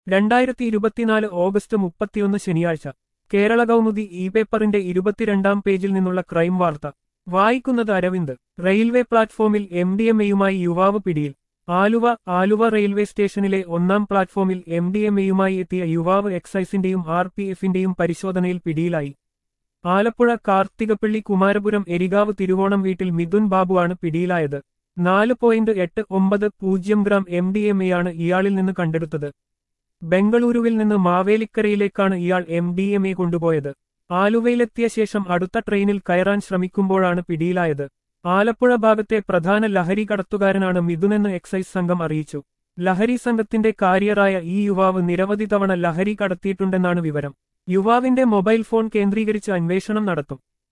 രണ്ടായിരത്തി ഇരുപത്തിനാല് ഓഗസ്റ്റ് മുപ്പത്തിയൊന്ന് ശനിയാഴ്ച കേരള കൗമുദി ഇ പേപ്പറിന്റെ ഇരുപത്തിരണ്ടാം പേജിൽ നിന്നുള്ള ക്രൈം വാർത്ത വായിക്കുന്നത് അരവിന്ദ് റെയിൽവേ പ്ലാറ്റ്ഫോമിൽ എം ഡി എം എയുമായി യുവാവ് പിടിയിൽ ആലുവ ആലുവ റെയിൽവേ സ്റ്റേഷനിലെ ഒന്നാം പ്ലാറ്റ്ഫോമിൽ എം ഡി എം എയുമായി എത്തിയ യുവാവ് എക്സൈസിന്റെയും ആർ പി എഫിന്റെയും പരിശോധനയിൽ പിടിയിലായി ആലപ്പുഴ കാർത്തികപ്പള്ളി കുമാരപുരം എരികാവ് തിരുവോണം വീട്ടിൽ മിഥുൻ ബാബുവാണ് പിടിയിലായത് നാല് പോയിന്റ് എട്ട് ഒമ്പത് പൂജ്യം ഗ്രാം എം ഡി എം എയാണ് ഇയാളിൽ നിന്ന് കണ്ടെടുത്തത് ബംഗളൂരുവിൽ നിന്ന് മാവേലിക്കരയിലേക്കാണ് ഇയാൾ എം ഡി എം എ കൊണ്ടുപോയത് ആലുവയിലെത്തിയ ശേഷം അടുത്ത ട്രെയിനിൽ കയറാൻ ശ്രമിക്കുമ്പോഴാണ് പിടിയിലായത് ആലപ്പുഴ ഭാഗത്തെ പ്രധാന ലഹരി കടത്തുകാരനാണ് മിഥുനെന്ന് എക്സൈസ് സംഘം അറിയിച്ചു ലഹരി സംഘത്തിന്റെ കാരിയറായ ഈ യുവാവ് നിരവധി തവണ ലഹരി കടത്തിയിട്ടുണ്ടെന്നാണ് വിവരം യുവാവിന്റെ മൊബൈൽ ഫോൺ കേന്ദ്രീകരിച്ച് അന്വേഷണം നടത്തും